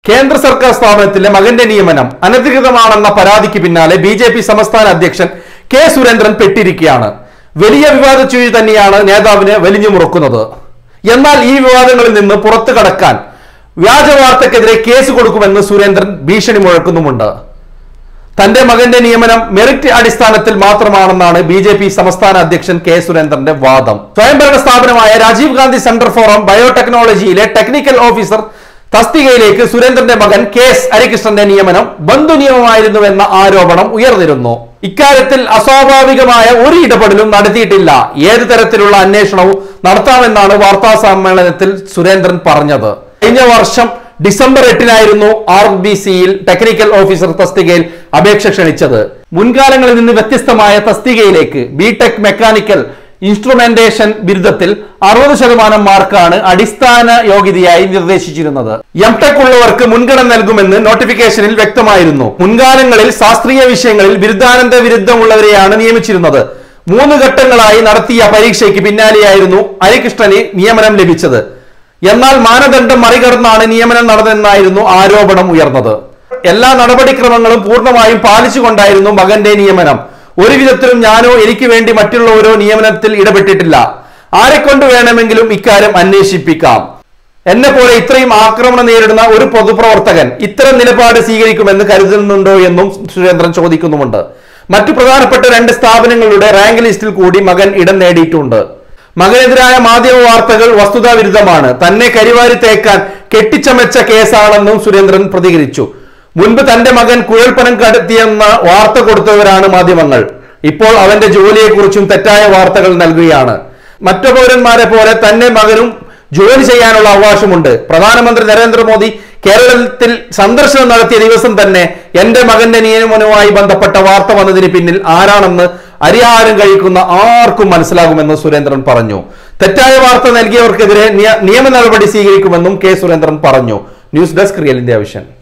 കേന്ദ്ര സർക്കാർ സ്ഥാപനത്തിലെ മകന്റെ നിയമനം അനധികൃതമാണെന്ന പരാതിക്ക് പിന്നാലെ ബി ജെ പി സംസ്ഥാന അധ്യക്ഷൻ കെ സുരേന്ദ്രൻ പെട്ടിരിക്കുകയാണ് വലിയ വിവാദ ചുഴി തന്നെയാണ് നേതാവിനെ വലിഞ്ഞു മുറുക്കുന്നത് എന്നാൽ ഈ വിവാദങ്ങളിൽ നിന്ന് പുറത്തു കടക്കാൻ വ്യാജ വാർത്തക്കെതിരെ കേസ് കൊടുക്കുമെന്ന് സുരേന്ദ്രൻ ഭീഷണി മുഴക്കുന്നുമുണ്ട് തന്റെ മകന്റെ നിയമനം മെറിറ്റ് അടിസ്ഥാനത്തിൽ മാത്രമാണെന്നാണ് ബി ജെ പി സംസ്ഥാന അധ്യക്ഷൻ കെ സുരേന്ദ്രന്റെ വാദം സ്വയംഭരണ സ്ഥാപനമായ രാജീവ് ഗാന്ധി സെന്റർ ഫോർ ബയോടെക്നോളജിയിലെ ടെക്നിക്കൽ ഓഫീസർ തസ്തികയിലേക്ക് സുരേന്ദ്രന്റെ മകൻ കെ എസ് ഹരികൃഷ്ണന്റെ നിയമനം ബന്ധു നിയമമായിരുന്നുവെന്ന ആരോപണം ഉയർന്നിരുന്നു ഇക്കാര്യത്തിൽ അസ്വാഭാവികമായ ഒരു ഇടപെടലും നടത്തിയിട്ടില്ല ഏത് തരത്തിലുള്ള അന്വേഷണവും നടത്താമെന്നാണ് വാർത്താ സമ്മേളനത്തിൽ സുരേന്ദ്രൻ പറഞ്ഞത് കഴിഞ്ഞ വർഷം ഡിസംബർ എട്ടിനായിരുന്നു ആർ ബി സിയിൽ ടെക്നിക്കൽ ഓഫീസർ തസ്തികയിൽ അപേക്ഷ ക്ഷണിച്ചത് മുൻകാലങ്ങളിൽ നിന്ന് വ്യത്യസ്തമായ തസ്തികയിലേക്ക് ബിടെക് മെക്കാനിക്കൽ ഇൻസ്ട്രുമെന്റേഷൻ ബിരുദത്തിൽ അറുപത് ശതമാനം മാർക്കാണ് അടിസ്ഥാന യോഗ്യതയായി നിർദ്ദേശിച്ചിരുന്നത് എം ടെക് ഉള്ളവർക്ക് മുൻഗണന നൽകുമെന്ന് നോട്ടിഫിക്കേഷനിൽ വ്യക്തമായിരുന്നു മുൻകാലങ്ങളിൽ ശാസ്ത്രീയ വിഷയങ്ങളിൽ ബിരുദാനന്ദ ബിരുദമുള്ളവരെയാണ് നിയമിച്ചിരുന്നത് മൂന്ന് ഘട്ടങ്ങളായി നടത്തിയ പരീക്ഷയ്ക്ക് പിന്നാലെയായിരുന്നു ഹരികൃഷ്ണന് നിയമനം ലഭിച്ചത് എന്നാൽ മാനദണ്ഡം മറികടന്നാണ് നിയമനം നടന്നതെന്നായിരുന്നു ആരോപണം ഉയർന്നത് എല്ലാ നടപടിക്രമങ്ങളും പൂർണ്ണമായും പാലിച്ചുകൊണ്ടായിരുന്നു മകന്റെ നിയമനം ഒരു വിധത്തിലും ഞാനോ എനിക്ക് വേണ്ടി മറ്റുള്ളവരോ നിയമനത്തിൽ ഇടപെട്ടിട്ടില്ല ആരെക്കൊണ്ട് വേണമെങ്കിലും ഇക്കാര്യം അന്വേഷിപ്പിക്കാം എന്നെ പോലെ ഇത്രയും ആക്രമണം നേരിടുന്ന ഒരു പൊതുപ്രവർത്തകൻ ഇത്തരം നിലപാട് സ്വീകരിക്കുമെന്ന് കരുതുന്നുണ്ടോ എന്നും സുരേന്ദ്രൻ ചോദിക്കുന്നുമുണ്ട് മറ്റു പ്രധാനപ്പെട്ട രണ്ട് സ്ഥാപനങ്ങളുടെ റാങ്ക് ലിസ്റ്റിൽ കൂടി മകൻ ഇടം നേടിയിട്ടുണ്ട് മകനെതിരായ മാധ്യമ വാർത്തകൾ വസ്തുതാവിരുദ്ധമാണ് തന്നെ കരിവാരി തേക്കാൻ കെട്ടിച്ചമച്ച കേസാണെന്നും സുരേന്ദ്രൻ പ്രതികരിച്ചു മുൻപ് തന്റെ മകൻ കുഴൽപ്പണം കടത്തിയെന്ന വാർത്ത കൊടുത്തവരാണ് മാധ്യമങ്ങൾ ഇപ്പോൾ അവന്റെ ജോലിയെക്കുറിച്ചും തെറ്റായ വാർത്തകൾ നൽകുകയാണ് മറ്റു പൗരന്മാരെ പോലെ തന്നെ മകനും ജോലി ചെയ്യാനുള്ള അവകാശമുണ്ട് പ്രധാനമന്ത്രി നരേന്ദ്രമോദി കേരളത്തിൽ സന്ദർശനം നടത്തിയ ദിവസം തന്നെ എന്റെ മകന്റെ നിയമനവുമായി ബന്ധപ്പെട്ട വാർത്ത വന്നതിന് പിന്നിൽ ആരാണെന്ന് അരിയാരം കഴിക്കുന്ന ആർക്കും മനസ്സിലാകുമെന്ന് സുരേന്ദ്രൻ പറഞ്ഞു തെറ്റായ വാർത്ത നൽകിയവർക്കെതിരെ നിയ- നിയമ നടപടി സ്വീകരിക്കുമെന്നും കെ സുരേന്ദ്രൻ പറഞ്ഞു news desk Real India vision